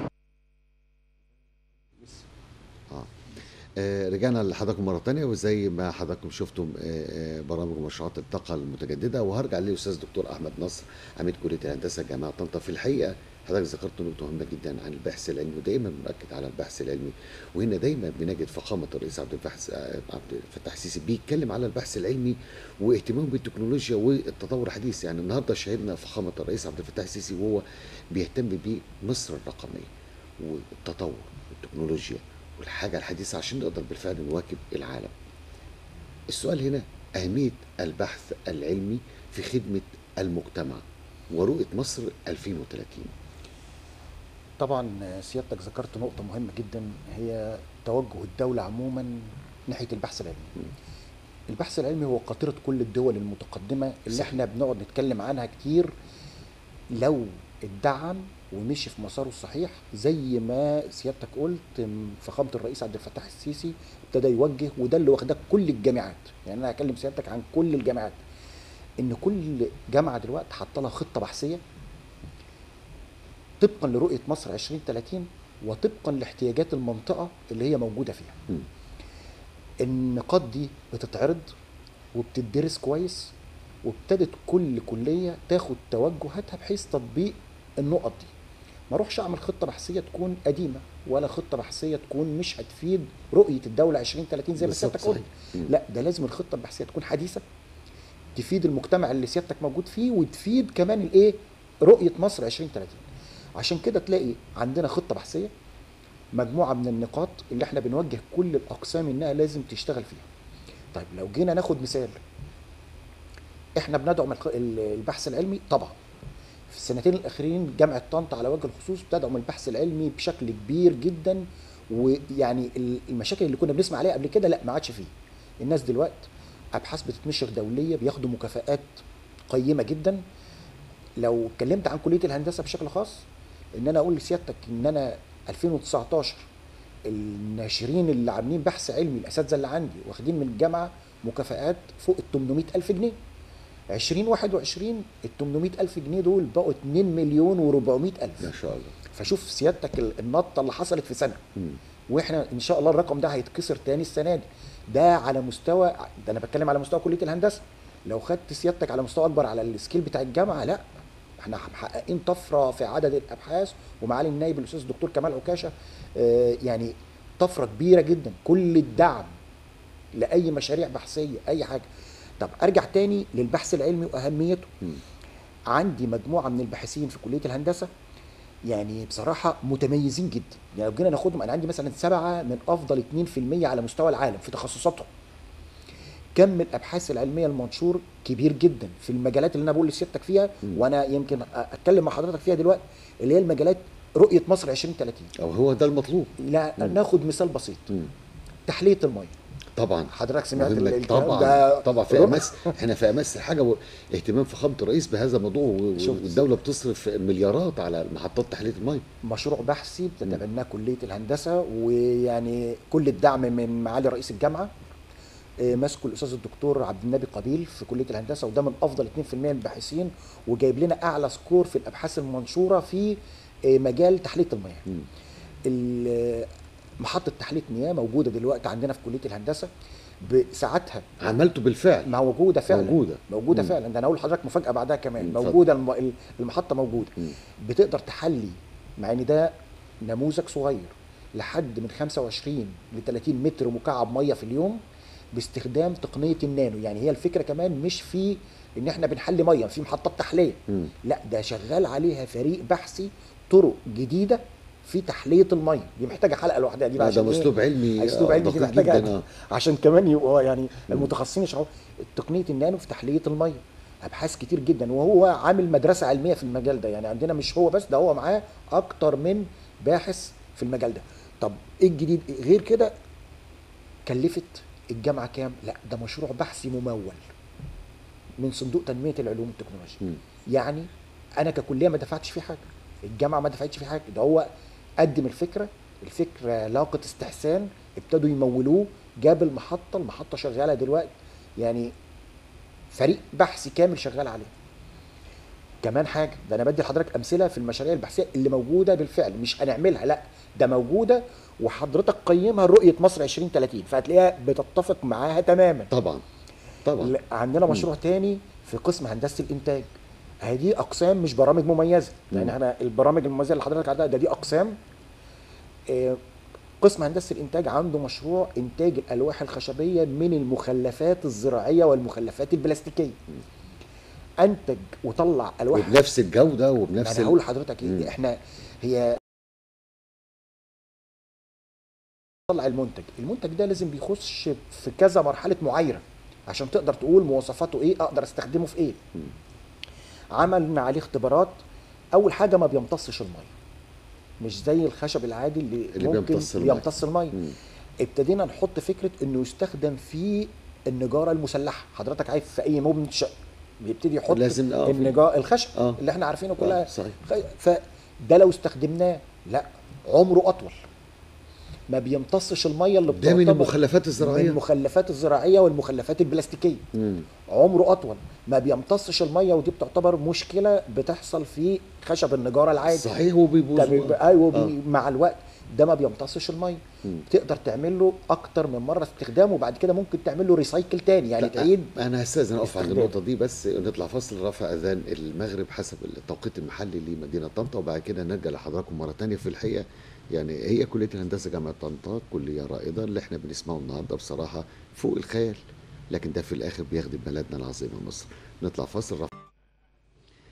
آه، رجعنا لحضراتكم مرة تانية وزي ما حضراتكم شفتم آه، آه، برامج ومشروعات الطاقة المتجددة وهرجع للأستاذ دكتور أحمد نصر عميد كلية الهندسة جامعة طنطا في الحقيقة حضرتك ذكرت نقطة مهمة جدا عن البحث العلمي ودايما بنأكد على البحث العلمي وهنا دايما بنجد فخامة الرئيس عبد الفتاح آه، عبد الفتاح السيسي بيتكلم على البحث العلمي واهتمامه بالتكنولوجيا والتطور الحديث يعني النهارده شاهدنا فخامة الرئيس عبد الفتاح السيسي وهو بيهتم بمصر الرقمية والتطور والتكنولوجيا والحاجة الحديثة عشان نقدر بالفعل نواكب العالم السؤال هنا أهمية البحث العلمي في خدمة المجتمع ورؤية مصر 2030 طبعا سيادتك ذكرت نقطة مهمة جدا هي توجه الدولة عموما ناحية البحث العلمي. البحث العلمي هو قاطرة كل الدول المتقدمة اللي صح. احنا بنقعد نتكلم عنها كتير لو اتدعم ومشي في مساره الصحيح زي ما سيادتك قلت م- فخامة الرئيس عبد الفتاح السيسي ابتدى يوجه وده اللي واخداه كل الجامعات يعني انا هكلم سيادتك عن كل الجامعات ان كل جامعة دلوقتي حاطه لها خطة بحثية طبقا لرؤية مصر 2030 وطبقا لاحتياجات المنطقة اللي هي موجودة فيها مم. النقاط دي بتتعرض وبتدرس كويس وابتدت كل كليه تاخد توجهاتها بحيث تطبيق النقط دي ما اروحش اعمل خطه بحثيه تكون قديمه ولا خطه بحثيه تكون مش هتفيد رؤيه الدوله 2030 زي ما بالظبط، سيادتك قلت صحيح. مم. لا ده لازم الخطه البحثيه تكون حديثه تفيد المجتمع اللي سيادتك موجود فيه وتفيد كمان الايه رؤيه مصر 2030 عشان كده تلاقي عندنا خطه بحثيه مجموعه من النقاط اللي احنا بنوجه كل الاقسام انها لازم تشتغل فيها طيب لو جينا ناخد مثال احنا بندعم الق- ال- البحث العلمي طبعا في السنتين الاخيرين جامعه طنطا على وجه الخصوص بتدعم البحث العلمي بشكل كبير جدا ويعني ال- المشاكل اللي كنا بنسمع عليها قبل كده لا ما عادش فيه الناس دلوقتي ابحاث بتتنشر دوليه بياخدوا مكافآت قيمه جدا لو اتكلمت عن كليه الهندسه بشكل خاص ان انا اقول لسيادتك ان انا 2019 الناشرين اللي عاملين بحث علمي الاساتذه اللي عندي واخدين من الجامعه مكافآت فوق ال 800 الف جنيه 2021 ال 800 الف جنيه دول بقوا 2 مليون و400 الف ما شاء الله فشوف سيادتك ال- النطه اللي حصلت في سنه مم. واحنا ان شاء الله الرقم ده هيتكسر تاني السنه دي ده على مستوى ده انا بتكلم على مستوى كليه الهندسه لو خدت سيادتك على مستوى اكبر على السكيل بتاع الجامعه لا احنا محققين طفره في عدد الابحاث ومعالي النائب الاستاذ الدكتور كمال عكاشه آه، يعني طفره كبيره جدا كل الدعم لاي مشاريع بحثيه اي حاجه طب ارجع تاني للبحث العلمي واهميته مم. عندي مجموعه من الباحثين في كليه الهندسه يعني بصراحه متميزين جدا يعني لو جينا ناخدهم انا عندي مثلا سبعه من افضل 2% على مستوى العالم في تخصصاتهم كم الابحاث العلميه المنشور كبير جدا في المجالات اللي انا بقول لسيادتك فيها وانا يمكن اتكلم مع حضرتك فيها دلوقتي اللي هي المجالات رؤيه مصر 2030 او هو ده المطلوب لا ناخد مثال بسيط مم. تحليه الميه طبعا حضرتك سمعت مهم ال- لك. الكلام طبعا ده طبعا في رؤى. امس احنا في امس الحاجه واهتمام فخامه الرئيس بهذا الموضوع و- شوف. والدوله بتصرف مليارات على محطات تحليه الميه مشروع بحثي بتتبناه كليه الهندسه ويعني كل الدعم من معالي رئيس الجامعه آه، ماسكه الاستاذ الدكتور عبد النبي قبيل في كليه الهندسه وده من افضل 2% من الباحثين وجايب لنا اعلى سكور في الابحاث المنشوره في آه، مجال تحليه المياه. مم. ال- محطه تحليه مياه موجوده دلوقتي عندنا في كليه الهندسه بساعتها عملته بالفعل موجوده فعلا موجودة. موجوده مم. فعلا ده انا اقول لحضرتك مفاجاه بعدها كمان مم، اتفضل. موجوده الم- المحطه موجوده مم. بتقدر تحلي مع ان ده نموذج صغير لحد من 25 ل 30 متر مكعب ميه في اليوم باستخدام تقنيه النانو يعني هي الفكره كمان مش في ان احنا بنحلي ميه في محطات تحليه مم. لا ده شغال عليها فريق بحثي طرق جديده في تحليه الميه دي محتاجه حلقه لوحدها دي بقى لا، ده عشان إيه؟ اسلوب علمي اسلوب آه، علمي دي دقيق محتاجه جدا آه. عشان كمان يبقوا يعني المتخصصين يشرحوا تقنيه النانو في تحليه الميه ابحاث كتير جدا وهو عامل مدرسه علميه في المجال ده يعني عندنا مش هو بس ده هو معاه اكتر من باحث في المجال ده طب ايه الجديد غير كده كلفت الجامعه كام لا ده مشروع بحثي ممول من صندوق تنميه العلوم والتكنولوجيا مم. يعني انا ككليه ما دفعتش فيه حاجه الجامعه ما دفعتش فيه حاجه ده هو قدم الفكره الفكره لاقت استحسان ابتدوا يمولوه جاب المحطه المحطه شغاله دلوقتي يعني فريق بحثي كامل شغال عليها كمان حاجه ده انا بدي لحضرتك امثله في المشاريع البحثيه اللي موجوده بالفعل مش هنعملها لا ده موجوده وحضرتك قيمها رؤيه مصر 2030 فهتلاقيها بتتفق معاها تماما طبعا طبعا لا، عندنا مشروع تاني في قسم هندسه الانتاج هذه اقسام مش برامج مميزه يعني مم. احنا البرامج المميزه اللي حضرتك عندها ده دي اقسام آه، قسم هندسه الانتاج عنده مشروع انتاج الالواح الخشبيه من المخلفات الزراعيه والمخلفات البلاستيكيه انتج وطلع الواح وبنفس الجوده ما وبنفس انا ال- هقول لحضرتك مم. ايه احنا هي طلع المنتج المنتج ده لازم بيخش في كذا مرحله معايره عشان تقدر تقول مواصفاته ايه اقدر استخدمه في ايه مم. عملنا عليه اختبارات اول حاجه ما بيمتصش الميه مش زي الخشب العادي اللي, اللي ممكن بيمتص المية. بيمتص الميه مم. ابتدينا نحط فكره انه يستخدم في النجاره المسلحه حضرتك عارف في اي منشا بيبتدي يحط لازم، آه، في- النجار الخشب آه. اللي احنا عارفينه كلها آه، صحيح. خ- فده لو استخدمناه لا عمره اطول ما بيمتصش الميه اللي ده من بتعتبر المخلفات من الزراعيه المخلفات الزراعيه والمخلفات البلاستيكيه مم. عمره اطول ما بيمتصش الميه ودي بتعتبر مشكله بتحصل في خشب النجاره العادي صحيح وبيبوظ ده بيبقى ايوه آه. بي مع الوقت ده ما بيمتصش الميه مم. تقدر تعمل له اكتر من مره استخدام وبعد كده ممكن تعمل له ريسايكل تاني يعني لا، تعيد انا هستاذن اقف عند استخدام. النقطه دي بس نطلع فاصل رفع اذان المغرب حسب التوقيت المحلي لمدينه طنطا وبعد كده نرجع لحضراتكم مره تانية في الحقيقه يعني هي كليه الهندسه جامعه طنطا كليه رائده اللي احنا بنسمعه النهارده بصراحه فوق الخيال لكن ده في الاخر بيخدم بلدنا العظيمه مصر نطلع فاصل رفع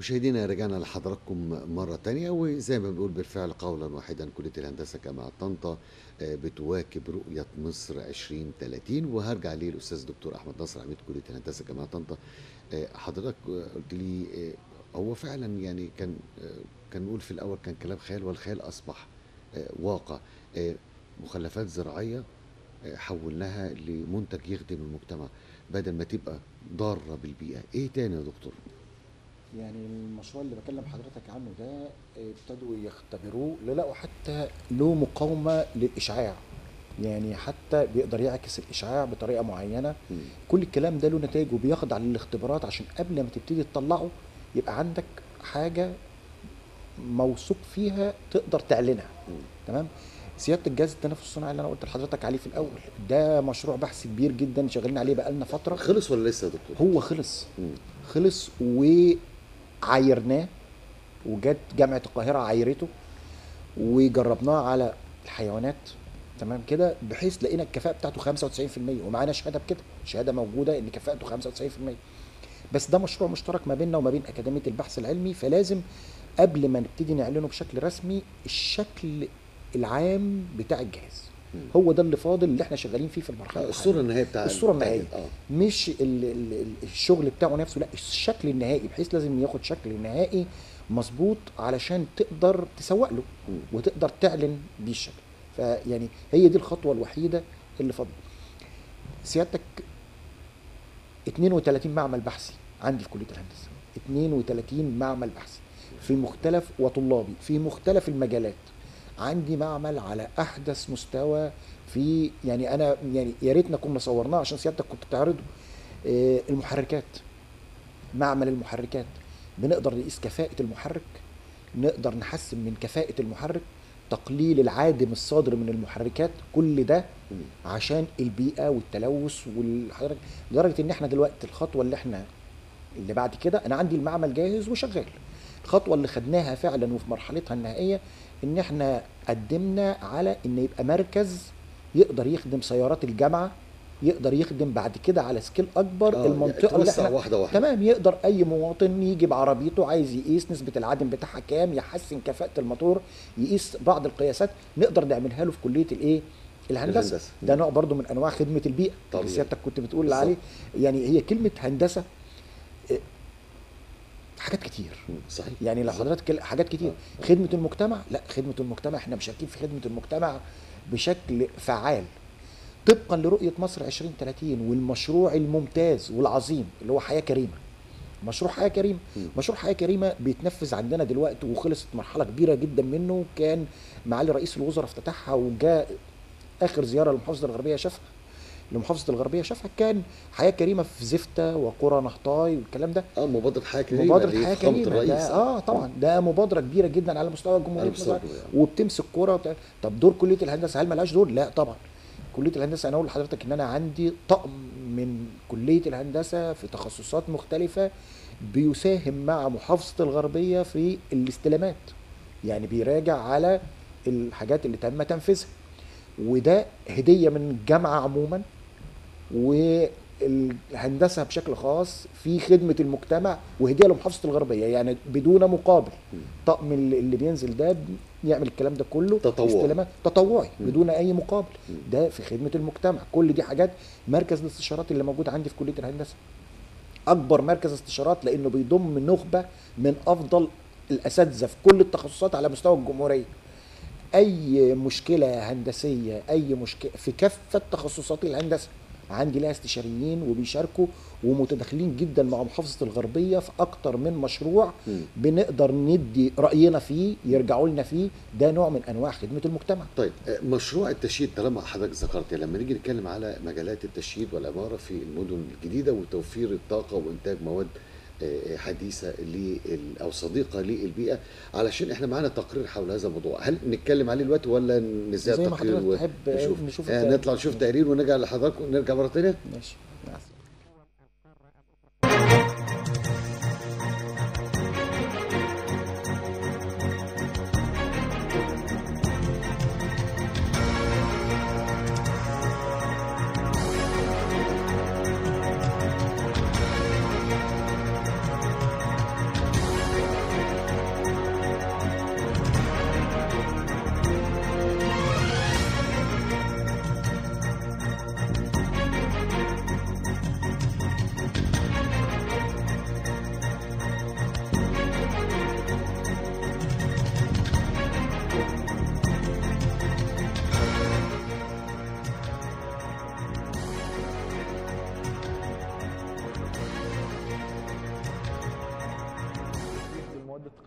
مشاهدينا رجعنا لحضراتكم مرة تانية وزي ما بنقول بالفعل قولا واحدا كلية الهندسة جامعة طنطا آه، بتواكب رؤية مصر 2030 وهرجع ليه الأستاذ دكتور أحمد نصر عميد كلية الهندسة جامعة طنطا آه، حضرتك آه، قلت لي آه، هو فعلا يعني كان آه، كان نقول في الأول كان كلام خيال والخيال أصبح آه، واقع آه، مخلفات زراعية آه، حولناها لمنتج يخدم المجتمع بدل ما تبقى ضارة بالبيئة ايه تاني يا دكتور؟ يعني المشروع اللي بكلم حضرتك عنه ده ابتدوا يختبروه لقوا حتى له مقاومه للاشعاع يعني حتى بيقدر يعكس الاشعاع بطريقه معينه مم. كل الكلام ده له نتائج وبيخضع للاختبارات عشان قبل ما تبتدي تطلعه يبقى عندك حاجه موثوق فيها تقدر تعلنها مم. تمام سياده الجهاز التنفس الصناعي اللي انا قلت لحضرتك عليه في الاول ده مشروع بحث كبير جدا شغالين عليه بقالنا فتره خلص ولا لسه يا دكتور؟ هو خلص مم. خلص وعايرناه وجت جامعه القاهره عايرته وجربناه على الحيوانات تمام كده بحيث لقينا الكفاءه بتاعته 95% ومعانا شهاده بكده شهاده موجوده ان كفاءته 95% بس ده مشروع مشترك ما بيننا وما بين اكاديميه البحث العلمي فلازم قبل ما نبتدي نعلنه بشكل رسمي الشكل العام بتاع الجهاز مم. هو ده اللي فاضل اللي احنا شغالين فيه في المرحله آه، الحالية. الصورة النهائية بتاع الصورة بتاع- النهائية. اه مش ال ال ال- الشغل بتاعه نفسه لا الشكل النهائي بحيث لازم ياخد شكل نهائي مظبوط علشان تقدر تسوق له مم. وتقدر تعلن بيه الشكل فيعني هي دي الخطوه الوحيده اللي فاضله سيادتك 32 معمل بحثي عندي في كليه الهندسه 32 معمل بحثي في مختلف وطلابي في مختلف المجالات عندي معمل على احدث مستوى في يعني انا يعني يا ريتنا كنا صورناه عشان سيادتك كنت تعرضه آه، المحركات معمل المحركات بنقدر نقيس كفاءة المحرك نقدر نحسن من كفاءة المحرك تقليل العادم الصادر من المحركات كل ده مم. عشان البيئة والتلوث والحضرتك لدرجة ان احنا دلوقتي الخطوة اللي احنا اللي بعد كده انا عندي المعمل جاهز وشغال الخطوة اللي خدناها فعلا وفي مرحلتها النهائية ان احنا قدمنا على ان يبقى مركز يقدر يخدم سيارات الجامعة يقدر يخدم بعد كده على سكيل اكبر آه، المنطقه اللي توسع احنا واحدة واحدة. تمام يقدر اي مواطن يجي بعربيته عايز يقيس نسبه العدم بتاعها كام يحسن كفاءه الموتور يقيس بعض القياسات نقدر نعملها له في كليه الايه الهندسه الهندسة. ده نوع برضو من انواع خدمه البيئه طبيعي. اللي سيادتك كنت بتقول بالظبط. عليه يعني هي كلمه هندسه إيه، حاجات كتير مم. صحيح يعني لو بالظبط. حضرتك كل- حاجات كتير آه. خدمه المجتمع لا خدمه المجتمع احنا مشاركين في خدمه المجتمع بشكل فعال طبقا لرؤيه مصر 2030 والمشروع الممتاز والعظيم اللي هو حياه كريمه مشروع حياه كريمه مم. مشروع حياه كريمه بيتنفذ عندنا دلوقتي وخلصت مرحله كبيره جدا منه كان معالي رئيس الوزراء افتتحها وجاء اخر زياره للمحافظه الغربيه شافها لمحافظه الغربيه شافها كان حياه كريمه في زفته وقرى نهطاي والكلام ده اه مبادرة حياة كريمة مبادرة اللي حياة فخامة كريمة الرئيس ده اه طبعا ده مبادرة كبيرة جدا على مستوى على الجمهورية مستوى مصر. الجمهورية. وبتمسك كرة وبتاع. طب دور كلية الهندسة هل ملهاش دور؟ لا طبعا كلية الهندسة أنا أقول لحضرتك إن أنا عندي طقم من كلية الهندسة في تخصصات مختلفة بيساهم مع محافظة الغربية في الاستلامات يعني بيراجع على الحاجات اللي تم تنفيذها وده هدية من الجامعة عموما والهندسه بشكل خاص في خدمه المجتمع وهديه لمحافظه الغربيه يعني بدون مقابل طقم اللي اللي بينزل ده يعمل الكلام ده كله تطوعي. استلامات تطوعي مم. بدون اي مقابل مم. ده في خدمه المجتمع كل دي حاجات مركز الاستشارات اللي موجود عندي في كليه الهندسه اكبر مركز استشارات لانه بيضم نخبه من افضل الاساتذه في كل التخصصات على مستوى الجمهوريه اي مشكله هندسيه اي مشكله في كافه تخصصات الهندسه عندي لها استشاريين وبيشاركوا ومتداخلين جدا مع محافظه الغربيه في اكتر من مشروع مم. بنقدر ندي راينا فيه يرجعوا لنا فيه ده نوع من انواع خدمه المجتمع طيب آه، مشروع التشييد طالما حضرتك ذكرت لما نيجي نتكلم على مجالات التشييد والعمارة في المدن الجديدة وتوفير الطاقة وإنتاج مواد آه، حديثة لل أو صديقة للبيئة علشان احنا معانا تقرير حول هذا الموضوع هل نتكلم عليه دلوقتي ولا نذيع زي ما التقرير حضرتك تحب ونشوف نشوف آه، التقرير. نطلع نشوف تقرير ونرجع لحضراتكم نرجع مرة تانية ماشي مع السلامة.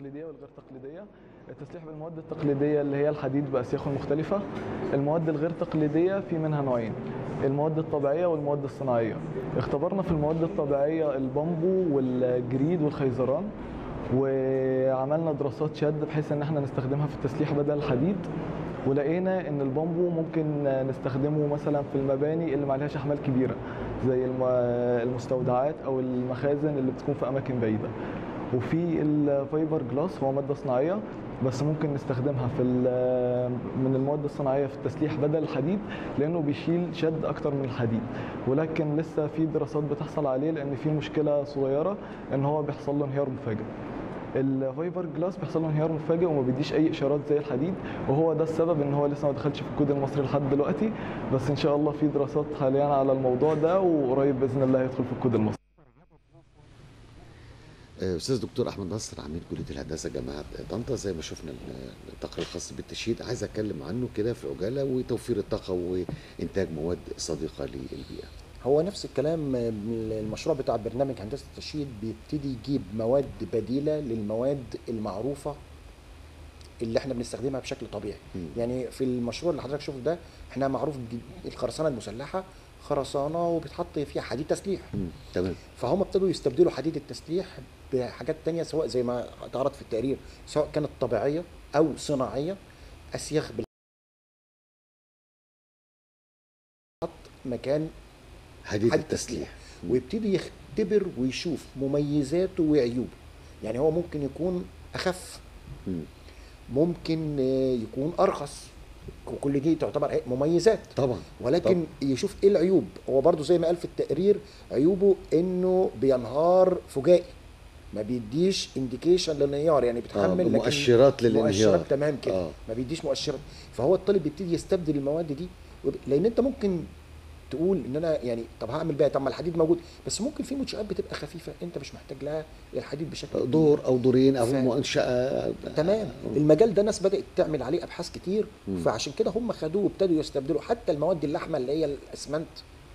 التقليديه والغير تقليديه التسليح بالمواد التقليديه اللي هي الحديد باسياخه المختلفه المواد الغير تقليديه في منها نوعين المواد الطبيعيه والمواد الصناعيه اختبرنا في المواد الطبيعيه البامبو والجريد والخيزران وعملنا دراسات شد بحيث ان احنا نستخدمها في التسليح بدل الحديد ولقينا ان البامبو ممكن نستخدمه مثلا في المباني اللي ما عليهاش احمال كبيره زي الم- المستودعات او المخازن اللي بتكون في اماكن بعيده وفي الفايبر جلاس هو ماده صناعيه بس ممكن نستخدمها في ال- من المواد الصناعيه في التسليح بدل الحديد لانه بيشيل شد اكتر من الحديد ولكن لسه في دراسات بتحصل عليه لان في مشكله صغيره ان هو بيحصل له انهيار مفاجئ الفايبر جلاس بيحصل له انهيار مفاجئ وما بيديش اي اشارات زي الحديد وهو ده السبب ان هو لسه ما دخلش في الكود المصري لحد دلوقتي بس ان شاء الله في دراسات حاليا على الموضوع ده وقريب باذن الله هيدخل في الكود المصري آه، استاذ دكتور احمد نصر عميد كليه الهندسه جامعه طنطا زي ما شفنا ال- التقرير الخاص بالتشييد عايز اتكلم عنه كده في عجاله وتوفير الطاقه وانتاج مواد صديقه للبيئه هو نفس الكلام المشروع بتاع برنامج هندسه التشييد بيبتدي يجيب مواد بديله للمواد المعروفه اللي احنا بنستخدمها بشكل طبيعي مم. يعني في المشروع اللي حضرتك شوفه ده احنا معروف جد- الخرسانه المسلحه خرسانه وبيتحط فيها حديد تسليح مم، تمام فهم ابتدوا يستبدلوا حديد التسليح بحاجات تانية سواء زي ما اتعرض في التقرير سواء كانت طبيعيه او صناعيه اسياخ بال حط مكان حديد حديد التسليح مم. ويبتدي يختبر ويشوف مميزاته وعيوبه يعني هو ممكن يكون اخف مم. ممكن آه، يكون ارخص وكل دي تعتبر إيه؟ مميزات طبعا ولكن يشوف ايه العيوب هو برضو زي ما قال في التقرير عيوبه انه بينهار فجائي ما بيديش انديكيشن للانهيار يعني آه بيتحمل لكن مؤشرات للانهيار مؤشرات تمام كده آه. ما بيديش مؤشرات فهو الطالب بيبتدي يستبدل المواد دي وب- لان انت ممكن تقول ان انا يعني طب هعمل بيها طب ما الحديد موجود بس ممكن في منشات بتبقى خفيفه انت مش محتاج لها الحديد بشكل كبير. دور او دورين او ف- منشاه تمام المجال ده ناس بدات تعمل عليه ابحاث كتير مم. فعشان كده هم خدوه وابتدوا يستبدلوا حتى المواد اللحمه اللي هي الاسمنت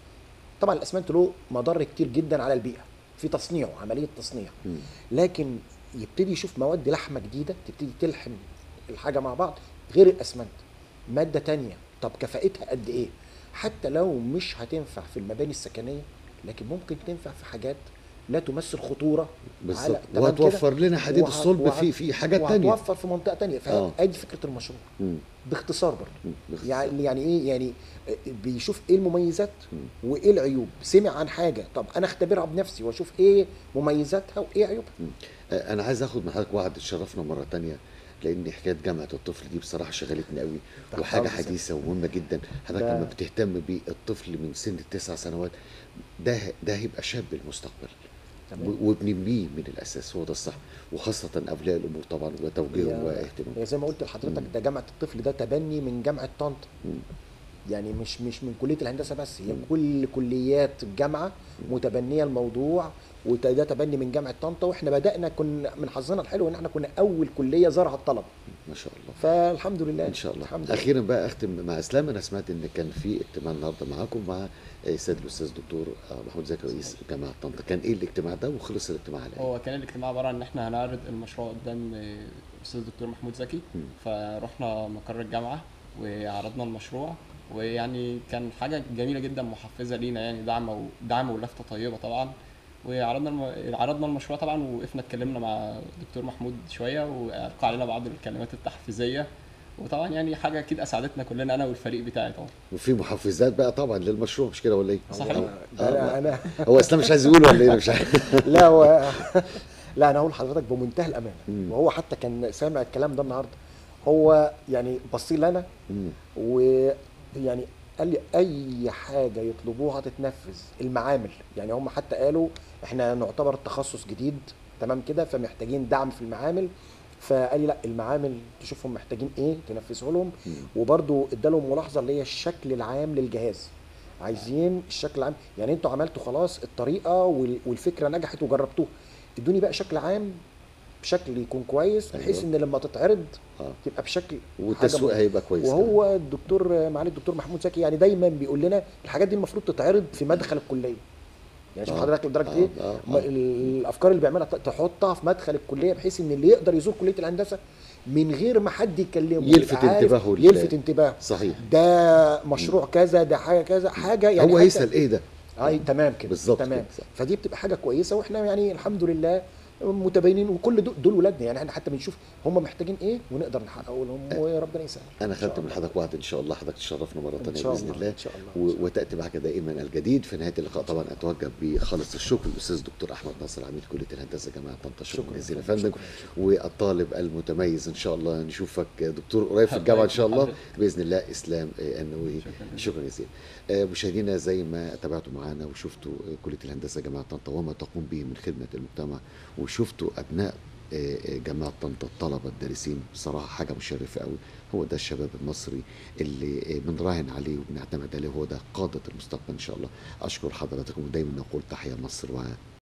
طبعا الاسمنت له مضار كتير جدا على البيئه في تصنيعه عمليه تصنيع مم. لكن يبتدي يشوف مواد لحمه جديده تبتدي تلحم الحاجه مع بعض غير الاسمنت ماده تانية طب كفاءتها قد ايه حتى لو مش هتنفع في المباني السكنيه لكن ممكن تنفع في حاجات لا تمثل خطوره بالظبط على- تمام كده؟ وهتوفر لنا حديد وه- الصلب وه- في في حاجات تانية وهتوفر في منطقه تانية آه. فادي فكره المشروع مم. باختصار برضه مم. باختصار. يعني يعني ايه يعني بيشوف ايه المميزات مم. وايه العيوب سمع عن حاجه طب انا اختبرها بنفسي واشوف ايه مميزاتها وايه عيوبها آه، انا عايز اخد من حضرتك وعد تشرفنا مره تانية لان حكايه جامعه الطفل دي بصراحه شغلتني قوي تحت وحاجه أمر حديثه ومهمه جدا حضرتك ده- لما بتهتم بالطفل من سن التسع سنوات ده ده هيبقى شاب المستقبل تمام. و- وبنبنيه من الاساس هو ده الصح وخاصه اولياء الامور طبعا وتوجيههم هي- واهتمامهم هي زي ما قلت لحضرتك ده جامعه الطفل ده تبني من جامعه طنطا مم. يعني مش مش من كليه الهندسه بس هي كل كليات الجامعه متبنيه الموضوع وده تبني من جامعه طنطا واحنا بدانا كنا من حظنا الحلو ان احنا كنا اول كليه زرع الطلب ما شاء الله فالحمد لله ان شاء الله الحمد لله اخيرا بقى اختم مع اسلام انا سمعت ان كان في اجتماع النهارده معاكم مع السيد الاستاذ دكتور محمود زكي رئيس جامعه طنطا كان ايه الاجتماع ده وخلص الاجتماع على ايه؟ هو كان الاجتماع عباره عن ان احنا هنعرض المشروع قدام آه، الاستاذ الدكتور محمود زكي مم. فرحنا مقر الجامعه وعرضنا المشروع ويعني كان حاجه جميله جدا محفزه لينا يعني دعم و- دعم ولفته طيبه طبعا وعرضنا الم... عرضنا المشروع طبعا وقفنا اتكلمنا مع الدكتور محمود شويه والقى علينا بعض الكلمات التحفيزيه وطبعا يعني حاجه اكيد اسعدتنا كلنا انا والفريق بتاعي طبعا وفي محفزات بقى طبعا للمشروع مش كده ولا ايه؟ صحيح. آه. انا انا هو اسلام مش عايز يقول ولا ايه؟ مش عارف لا هو لا انا هقول لحضرتك بمنتهى الامانه مم. وهو حتى كان سامع الكلام ده النهارده هو يعني بص لي انا مم. ويعني قال لي اي حاجه يطلبوها تتنفذ المعامل يعني هم حتى قالوا احنا نعتبر تخصص جديد تمام كده فمحتاجين دعم في المعامل فقال لي لا المعامل تشوفهم محتاجين ايه تنفذه لهم مم. وبرده ادالهم ملاحظه اللي هي الشكل العام للجهاز عايزين الشكل العام يعني انتوا عملتوا خلاص الطريقه وال- والفكره نجحت وجربتوها ادوني بقى شكل عام بشكل يكون كويس بحيث أيوة. ان لما تتعرض اه تبقى بشكل والتسويق حاجة هيبقى كويس كمان. وهو الدكتور معالي الدكتور محمود زكي يعني دايما بيقول لنا الحاجات دي المفروض تتعرض في مدخل الكليه يعني شوف آه. حضرتك لدرجه آه. ايه آه. ما- الافكار اللي بيعملها ت- تحطها في مدخل الكليه بحيث ان اللي يقدر يزور كليه الهندسه من غير ما حد يكلمه يلفت يبقى عارف- انتباهه ل- يلفت انتباهه صحيح ده مشروع كذا ده حاجه كذا حاجه يعني هو حتى- هيسال ايه ده اي تمام كده بالظبط تمام كده، صح. فدي بتبقى حاجه كويسه واحنا يعني الحمد لله متباينين وكل دول, دول ولادنا يعني احنا حتى بنشوف هم محتاجين ايه ونقدر نحققه لهم وربنا يسهل انا إن شاء خدت من الله. حضرتك وعد ان شاء الله حضرتك تشرفنا مره إن ثانيه شاء باذن الله، الله إن شاء الله. و- وتاتي معك دائما الجديد في نهايه اللقاء طبعا اتوجه بخالص الشكر للاستاذ دكتور احمد ناصر عميد كليه الهندسه جامعه طنطا شكرا شكراً. جزيلا يا فندم شكراً. والطالب المتميز ان شاء الله نشوفك دكتور قريب في الجامعه ان شاء الله باذن الله اسلام آه، النووي شكرا جزيلا آه، مشاهدينا زي ما تابعتوا معنا وشفتوا آه، كليه الهندسه جامعه طنطا وما تقوم به من خدمه المجتمع وشفتوا ابناء آه، آه، جامعه طنطا الطلبه الدارسين بصراحه حاجه مشرفه قوي هو ده الشباب المصري اللي آه، بنراهن عليه وبنعتمد عليه هو ده قاده المستقبل ان شاء الله اشكر حضراتكم ودايما نقول تحيا مصر و